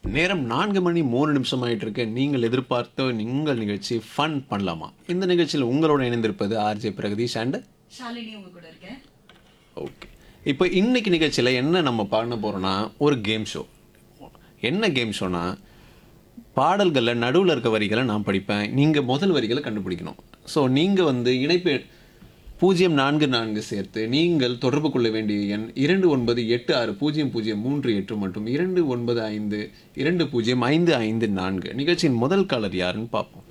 நேரம் நான்கு மணி மூணு நிமிஷம் ஆயிட்டு இருக்கு நீங்கள் எதிர்பார்த்த நீங்கள் நிகழ்ச்சி ஃபன் பண்ணலாமா இந்த நிகழ்ச்சியில் உங்களோட இணைந்திருப்பது ஆர்ஜே பிரகதீஷ் அண்ட் ஷாலினி உங்க கூட இருக்கேன் ஓகே இப்போ இன்னைக்கு நிகழ்ச்சியில் என்ன நம்ம பண்ண போகிறோம்னா ஒரு கேம் ஷோ என்ன கேம் ஷோனா பாடல்களில் நடுவில் இருக்க வரிகளை நான் படிப்பேன் நீங்கள் முதல் வரிகளை கண்டுபிடிக்கணும் ஸோ நீங்கள் வந்து இணைப்பு பூஜ்ஜியம் நான்கு நான்கு சேர்த்து நீங்கள் தொடர்பு கொள்ள வேண்டிய எண் இரண்டு ஒன்பது எட்டு ஆறு பூஜ்ஜியம் பூஜ்ஜியம் மூன்று எட்டு மற்றும் இரண்டு ஒன்பது ஐந்து இரண்டு பூஜ்ஜியம் ஐந்து ஐந்து நான்கு நிகழ்ச்சியின் முதல் காலர் யாருன்னு பார்ப்போம்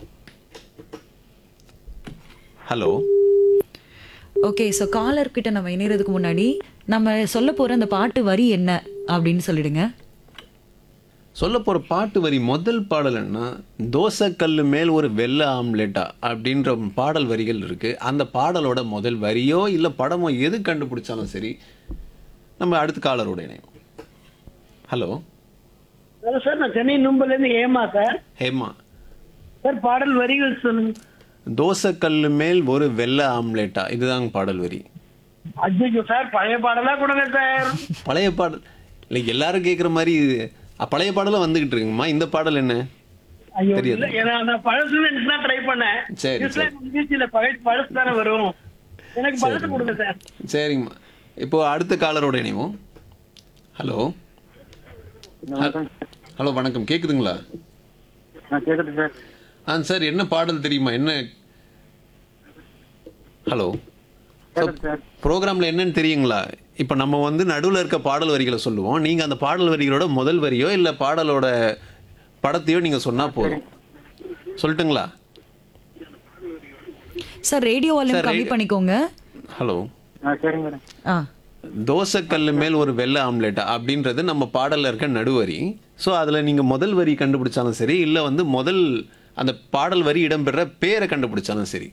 ஹலோ ஓகே ஸோ காலர் கிட்ட நம்ம இணையறதுக்கு முன்னாடி நம்ம சொல்ல போற அந்த பாட்டு வரி என்ன அப்படின்னு சொல்லிடுங்க சொல்ல போகிற பாட்டு வரி முதல் பாடல் என்ன தோசைக்கல் மேல் ஒரு வெள்ளை ஆம்லெட்டா அப்படின்ற பாடல் வரிகள் இருக்குது அந்த பாடலோட முதல் வரியோ இல்லை படமோ எது கண்டுபிடிச்சாலும் சரி நம்ம அடுத்த காலரோட இணைவோம் ஹலோ ஹலோ சார் நான் சென்னை நும்பர்லேருந்து ஏமா சார் ஹேமா சார் பாடல் வரிகள் சொல்லுங்க தோசைக்கல் மேல் ஒரு வெள்ளை ஆம்லெட்டா இதுதாங்க பாடல் வரி அஜிஜோ சார் பழைய பாடலா கொடுங்க சார் பழைய பாடல் இல்லை எல்லாரும் கேட்குற மாதிரி அ, பழைய பாடலும் வந்துகிட்டு இருக்குங்கம்மா இந்த பாடல் என்ன ஐயோ தெரியாது. இல்ல ஏன்னா நான் பழசு தான் ட்ரை பண்ணேன் சரி, இஸ்லாம் நிகழ்ச்சியில பழைய பழசு தானே வரும் எனக்கு பழசு கொடுங்க சார் சரிங்கம்மா இப்போ அடுத்த காலரோட இணைவோம் ஹலோ ஹலோ வணக்கம் கேக்குதுங்களா நான் கேக்குது சார் ஆ சார் என்ன பாடல் தெரியுமா என்ன ஹலோ கேக்குது சார் ப்ரோக்ராமில் என்னன்னு தெரியுங்களா இப்போ நம்ம வந்து நடுவில் இருக்க பாடல் வரிகளை சொல்லுவோம் நீங்கள் அந்த பாடல் வரிகளோட முதல் வரியோ இல்லை பாடலோட படத்தையோ நீங்கள் சொன்னால் போதும் சொல்லட்டுங்களா சார் ரேடியோ வால்யூம் சார், கம்மி radio- பண்ணிக்கோங்க ஹலோ ஆ சரிங்க மேடம் ஆ தோசைக்கல் மேல் ஒரு வெள்ளை ஆம்லெட்டா அப்படின்றது நம்ம பாடலில் இருக்க நடுவரி ஸோ அதில் நீங்கள் முதல் வரி கண்டுபிடிச்சாலும் சரி இல்லை வந்து முதல் அந்த பாடல் வரி இடம்பெற பேரை கண்டுபிடிச்சாலும் சரி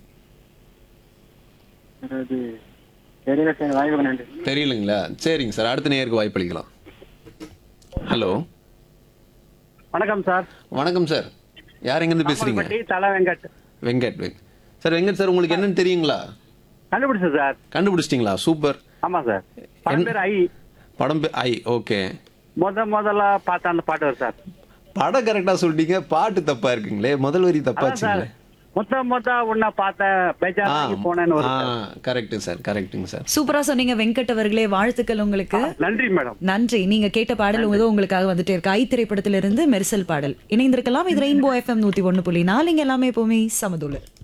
சார் அது தெரியல சார் வாய்ப்பு நன்றி தெரியலங்களா சரிங்க சார் அடுத்த நேருக்கு வாய்ப்பளிக்கலாம் ஹலோ வணக்கம் சார் வணக்கம் சார் யார் எங்கேருந்து பேசுறீங்க பட்டி தலை வெங்கட் வெங்கட் வெங் சார் வெங்கட் சார் உங்களுக்கு என்னன்னு தெரியுங்களா கண்டுபிடிச்சேன் சார் கண்டுபிடிச்சிட்டிங்களா சூப்பர் ஆமா சார் படம் பேர் ஐ படம் பே- ஐ ஓகே முத முதல்ல பார்த்த அந்த பாட்டு வரும் சார் படம் கரெக்டாக சொல்லிட்டீங்க பாட்டு தப்பா இருக்குங்களே முதல் வரி அதான் சார் தப்பாச்சுங்களே மொத்த மொத்த உன்னை பார்த்தேன் ஆ பேஜாராகி போனேன்னு ஆ வரும் சார். கரெக்டு சார் கரெக்டுங்க சார் சூப்பரா சொன்னீங்க வெங்கட் அவர்களே வாழ்த்துக்கள் உங்களுக்கு நன்றி மேடம் நன்றி நீங்க கேட்ட பாடல் உங்க உங்களுக்காக வந்துட்டே இருக்கு ஐ திரைப்படத்திலிருந்து மெர்சல் பாடல் இணைந்திருக்கலாம் இது ரெயின்போ எஃப்எம் நூத்தி ஒண்ணு புள்ளி நாலு இங்க எல்லாமே எப்பவுமே சமதுல